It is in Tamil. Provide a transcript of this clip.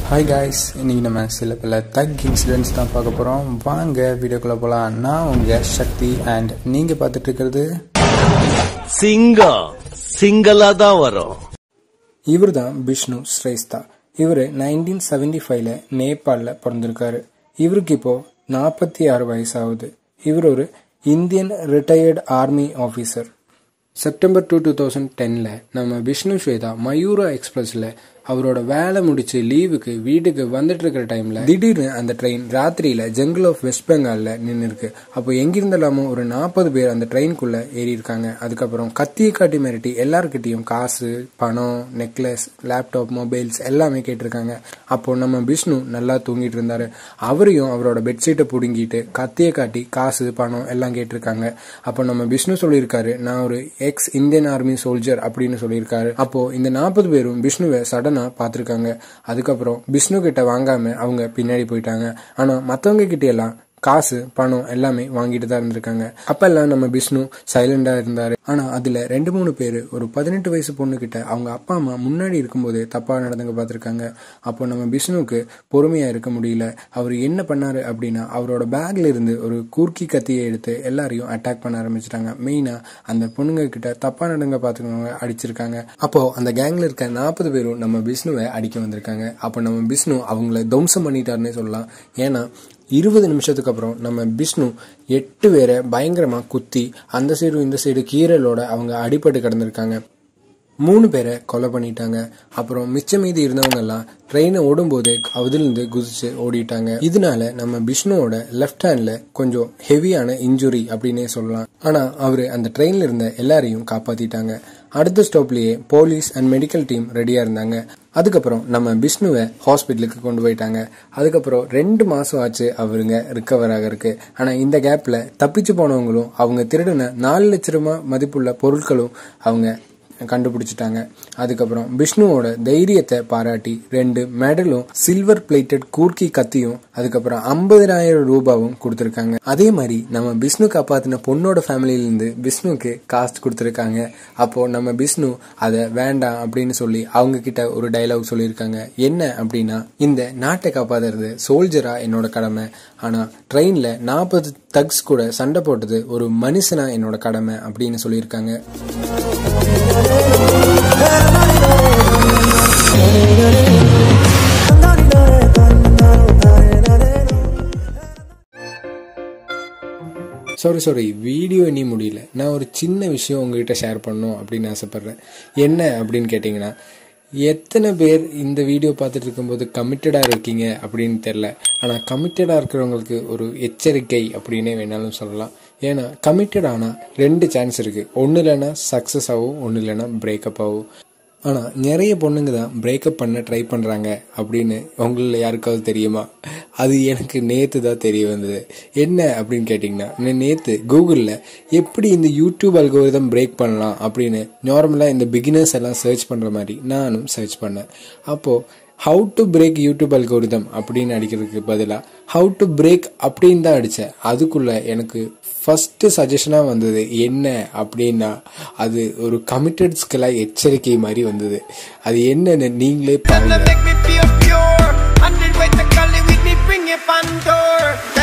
ஹாய் காய்ஸ் இன்னைக்கு நம்ம சில பல தக் இன்சிடென்ட்ஸ் தான் பார்க்க போகிறோம் வாங்க வீடியோக்குள்ளே போகலாம் நான் உங்கள் சக்தி அண்ட் நீங்கள் பார்த்துட்டு இருக்கிறது சிங்கம் சிங்களா தான் வரும் இவர் தான் பிஷ்ணு ஸ்ரேஸ்தா இவர் நைன்டீன் செவன்டி ஃபைவ்ல நேபாளில் பிறந்திருக்காரு இவருக்கு இப்போ நாற்பத்தி ஆறு வயசாகுது இவர் ஒரு Indian retired army officer September two two thousand டென்னில் நம்ம விஷ்ணு ஸ்வேதா மயூரா எக்ஸ்பிரஸில் அவரோட வேலை முடிச்சு லீவுக்கு வீட்டுக்கு வந்துட்டு இருக்கிற டைம்ல திடீர்னு அந்த ட்ரெயின் ராத்திரியில ஜங்கிள் ஆஃப் வெஸ்ட் பெங்கால்ல நின்று இருக்கு அப்போ எங்கிருந்தெல்லாமோ ஒரு நாற்பது பேர் அந்த ட்ரெயின்குள்ள ஏறி இருக்காங்க அதுக்கப்புறம் கத்தியை காட்டி மிரட்டி எல்லார்கிட்டையும் காசு பணம் நெக்லஸ் லேப்டாப் மொபைல்ஸ் எல்லாமே கேட்டிருக்காங்க அப்போ நம்ம விஷ்ணு நல்லா தூங்கிட்டு இருந்தாரு அவரையும் அவரோட பெட்ஷீட்டை புடுங்கிட்டு கத்தியை காட்டி காசு பணம் எல்லாம் கேட்டிருக்காங்க அப்போ நம்ம விஷ்ணு சொல்லியிருக்காரு நான் ஒரு எக்ஸ் இந்தியன் ஆர்மி சோல்ஜர் அப்படின்னு சொல்லியிருக்காரு அப்போ இந்த நாற்பது பேரும் விஷ்ணுவை சடனா பார்த்துருக்காங்க அதுக்கப்புறம் விஷ்ணு கிட்ட வாங்காம அவங்க பின்னாடி போயிட்டாங்க ஆனா மத்தவங்க கிட்ட எல்லாம் காசு பணம் எல்லாமே வாங்கிட்டு தான் இருந்திருக்காங்க அப்பெல்லாம் நம்ம விஷ்ணு சைலண்டா இருந்தாரு ஆனா அதுல ரெண்டு மூணு பேர் ஒரு பதினெட்டு வயசு பொண்ணு கிட்ட அவங்க அப்பா அம்மா முன்னாடி இருக்கும்போது தப்பா நடந்துங்க பார்த்திருக்காங்க அப்போ நம்ம விஷ்ணுவுக்கு பொறுமையா இருக்க முடியல அவர் என்ன பண்ணாரு அப்படின்னா அவரோட பேக்ல இருந்து ஒரு கூர்க்கி கத்தியை எடுத்து எல்லாரையும் அட்டாக் பண்ண ஆரம்பிச்சிட்டாங்க மெயினா அந்த பொண்ணுங்க கிட்ட தப்பா நடங்க பார்த்துக்கவங்க அடிச்சிருக்காங்க அப்போ அந்த கேங்ல இருக்க நாற்பது பேரும் நம்ம விஷ்ணுவை அடிக்க வந்திருக்காங்க அப்போ நம்ம விஷ்ணு அவங்கள துவம்சம் பண்ணிட்டாருன்னே சொல்லலாம் ஏன்னா இருபது நிமிஷத்துக்கு அப்புறம் நம்ம விஷ்ணு எட்டு பேரை பயங்கரமா குத்தி அந்த சைடு இந்த சைடு கீரலோட அவங்க அடிபட்டு கிடந்திருக்காங்க மூணு பேரை கொலை பண்ணிட்டாங்க அப்புறம் மிச்சம் மீதி இருந்தவங்க எல்லாம் ட்ரெயினை ஓடும்போது அதிலிருந்து குதிச்சு ஓடிட்டாங்க இதனால நம்ம விஷ்ணுவோட லெஃப்ட் ஹேண்ட்ல கொஞ்சம் ஹெவியான இன்ஜுரி அப்படின்னே சொல்லலாம் ஆனா அவரு அந்த ட்ரெயின்ல இருந்த எல்லாரையும் காப்பாத்திட்டாங்க அடுத்த ஸ்டாப்லயே போலீஸ் அண்ட் மெடிக்கல் டீம் ரெடியா இருந்தாங்க அதுக்கப்புறம் நம்ம விஷ்ணுவை ஹாஸ்பிட்டலுக்கு கொண்டு போயிட்டாங்க அதுக்கப்புறம் ரெண்டு மாசம் ஆச்சு அவருங்க ரிக்கவர் ஆகிறதுக்கு ஆனா இந்த கேப்ல தப்பிச்சு போனவங்களும் அவங்க திருடின நாலு லட்ச ரூபாய் மதிப்புள்ள பொருட்களும் அவங்க கண்டுபிடிச்சிட்டாங்க அதுக்கப்புறம் விஷ்ணுவோட தைரியத்தை பாராட்டி ரெண்டு மெடலும் சில்வர் பிளேட்டட் கூர்க்கி கத்தியும் அதுக்கப்புறம் ஐம்பதாயிரம் ரூபாவும் கொடுத்துருக்காங்க அதே மாதிரி நம்ம விஷ்ணு காப்பாத்தின பொண்ணோட ஃபேமிலியில இருந்து விஷ்ணுக்கு காசு கொடுத்துருக்காங்க அப்போ நம்ம விஷ்ணு அதை வேண்டாம் அப்படின்னு சொல்லி அவங்க கிட்ட ஒரு டைலாக் சொல்லியிருக்காங்க என்ன அப்படின்னா இந்த நாட்டை காப்பாத்துறது சோல்ஜரா என்னோட கடமை ஆனா ட்ரெயின்ல நாற்பது தக்ஸ் கூட சண்டை போட்டது ஒரு மனுஷனா என்னோட கடமை அப்படின்னு சொல்லியிருக்காங்க சாரி சாரி வீடியோ இனி முடியல நான் ஒரு சின்ன விஷயம் உங்ககிட்ட ஷேர் பண்ணணும் அப்படின்னு ஆசைப்பட்றேன் என்ன அப்படின்னு கேட்டிங்கன்னா எத்தனை பேர் இந்த வீடியோ பார்த்துட்டு இருக்கும்போது கமிட்டடாக இருக்கீங்க அப்படின்னு தெரில ஆனால் கமிட்டடாக இருக்கிறவங்களுக்கு ஒரு எச்சரிக்கை அப்படின்னே வேணாலும் சொல்லலாம் ஏன்னா கமிட்டட் ஆனால் ரெண்டு சான்ஸ் இருக்குது ஒன்று இல்லைன்னா சக்ஸஸ் ஆகும் ஒன்று இல்லைன்னா பிரேக்கப் ஆகும் ஆனால் நிறைய பொண்ணுங்க தான் பிரேக்கப் பண்ண ட்ரை பண்ணுறாங்க அப்படின்னு உங்களில் யாருக்காவது தெரியுமா அது எனக்கு நேற்று தான் தெரிய வந்தது என்ன அப்படின்னு கேட்டிங்கன்னா நான் நேற்று கூகுளில் எப்படி இந்த யூடியூப் அல்கோரிதம் பிரேக் பண்ணலாம் அப்படின்னு நார்மலாக இந்த பிகினர்ஸ் எல்லாம் சர்ச் பண்ணுற மாதிரி நானும் சர்ச் பண்ணேன் அப்போது how to break YouTube algorithm அப்படின்னு அடிக்கிறதுக்கு பதிலாக ஹவு டு பிரேக் அப்படின்னு தான் அடித்தேன் அதுக்குள்ள எனக்கு ஃபர்ஸ்ட் சஜஷனாக வந்தது என்ன அப்படின்னா அது ஒரு கமிட்டட் ஸ்கில்லாக எச்சரிக்கை மாதிரி வந்தது அது என்னன்னு நீங்களே Gonna பாருங்க make me feel pure. Hundred ways to call it with me, bring it on door.